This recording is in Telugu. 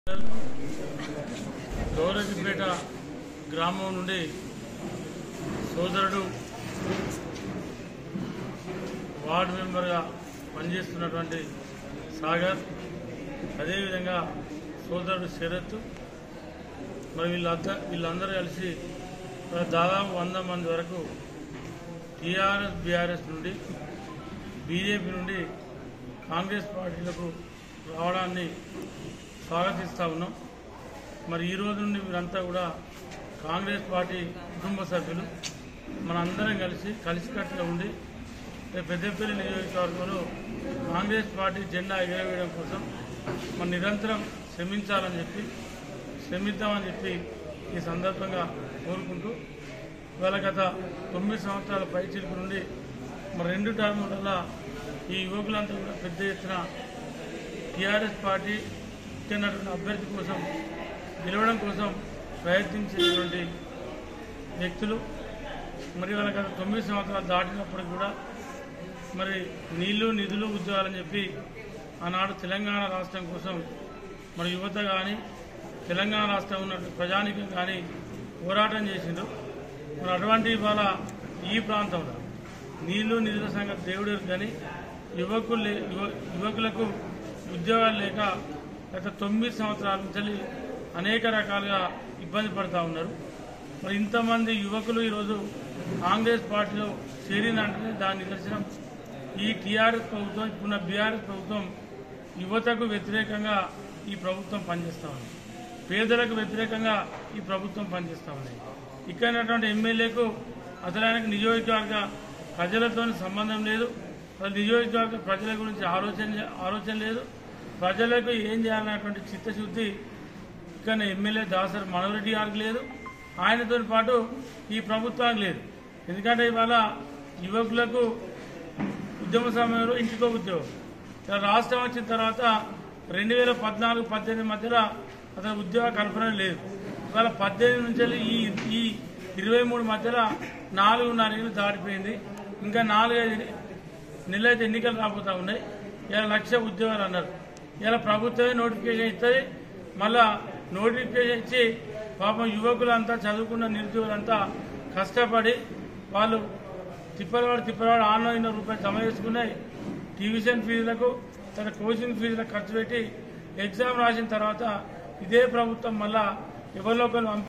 గౌరగిపేట గ్రామం నుండి సోదరుడు వార్డు మెంబర్గా పనిచేస్తున్నటువంటి సాగర్ అదేవిధంగా సోదరుడు శరత్ మరి వీళ్ళంతా వీళ్ళందరూ కలిసి మరి దాదాపు వంద మంది వరకు టీఆర్ఎస్ బీఆర్ఎస్ నుండి బీజేపీ నుండి కాంగ్రెస్ పార్టీలకు రావడాన్ని స్వాగతిస్తా ఉన్నాం మరి ఈ రోజు నుండి మీరంతా కూడా కాంగ్రెస్ పార్టీ కుటుంబ సభ్యులు మనందరం కలిసి కలిసికట్టుగా ఉండి రేపు పెద్దపల్లి నియోజకవర్గంలో కాంగ్రెస్ పార్టీ జెండా ఎగరవేయడం కోసం మన నిరంతరం శ్రమించాలని చెప్పి శ్రమిద్దామని చెప్పి ఈ సందర్భంగా కోరుకుంటూ ఇవాళ గత తొమ్మిది సంవత్సరాల పైచిలుకు నుండి మరి రెండు టర్ముల ఈ యువకులంతా కూడా పెద్ద ఎత్తున టీఆర్ఎస్ పార్టీ ఇచ్చినటువంటి అభ్యర్థి కోసం గెలవడం కోసం ప్రయత్నించినటువంటి వ్యక్తులు మరి వాళ్ళ గత తొమ్మిది సంవత్సరాలు దాటినప్పుడు కూడా మరి నీళ్లు నిధులు ఉద్యోగాలని చెప్పి ఆనాడు తెలంగాణ రాష్ట్రం కోసం మరి యువత కానీ తెలంగాణ రాష్ట్రం ఉన్న ప్రజానికం కానీ పోరాటం చేసిండు మరి అటువంటి ఇవాళ ఈ ప్రాంతంలో నీళ్లు నిధుల సంగతి దేవుడు కానీ యువకులు లే- యువ- యువకులకు ఉద్యోగాలు లేక గత తొమ్మిది సంవత్సరాల నుంచి అనేక రకాలుగా ఇబ్బంది పడుతూ ఉన్నారు మరి ఇంతమంది యువకులు ఈరోజు కాంగ్రెస్ పార్టీలో చేరినంటే దాని నిదర్శనం ఈ టీఆర్ఎస్ ప్రభుత్వం ఇప్పుడున్న బీఆర్ఎస్ ప్రభుత్వం యువతకు వ్యతిరేకంగా ఈ ప్రభుత్వం పనిచేస్తూ ఉంది పేదలకు వ్యతిరేకంగా ఈ ప్రభుత్వం పనిచేస్తూ ఉంది ఇక్కడ ఉన్నటువంటి ఎమ్మెల్యేకు అసలు ఆయనకు నియోజకవర్గ ప్రజలతో సంబంధం లేదు అసలు నియోజకవర్గ ప్రజల గురించి ఆలోచన ఆలోచన లేదు ప్రజలకు ఏం చేయాలన్నటువంటి చిత్తశుద్ధి ఇక్కడ ఎమ్మెల్యే దాసరి మనోరెడ్డి గారికి లేదు ఆయనతో పాటు ఈ ప్రభుత్వానికి లేదు ఎందుకంటే ఇవాళ యువకులకు ఉద్యమ సమయంలో ఇంటికో ఉద్యోగం ఇలా రాష్ట్రం వచ్చిన తర్వాత రెండు వేల పద్నాలుగు పద్దెనిమిది మధ్యలో అతను ఉద్యోగ కల్పన లేదు ఇవాళ పద్దెనిమిది నుంచి వెళ్ళి ఈ ఈ ఇరవై మూడు మధ్యలో నాలుగున్నర ఏళ్ళు దాటిపోయింది ఇంకా నాలుగైదు నెలలైతే ఎన్నికలు రాబోతా ఉన్నాయి ఇలా లక్ష ఉద్యోగాలు అన్నారు ఇలా ప్రభుత్వమే నోటిఫికేషన్ ఇస్తుంది మళ్ళా నోటిఫికేషన్ ఇచ్చి పాపం యువకులంతా చదువుకున్న నిరుద్యోగులంతా కష్టపడి వాళ్ళు తిప్పలవాడు తిప్పలవాడు ఆన్లో ఇన్నో రూపాయలు జమ చేసుకున్నాయి ట్యూషన్ ఫీజులకు తన కోచింగ్ ఫీజులకు ఖర్చు పెట్టి ఎగ్జామ్ రాసిన తర్వాత ఇదే ప్రభుత్వం మళ్ళా ఎవరిలో ఒకరు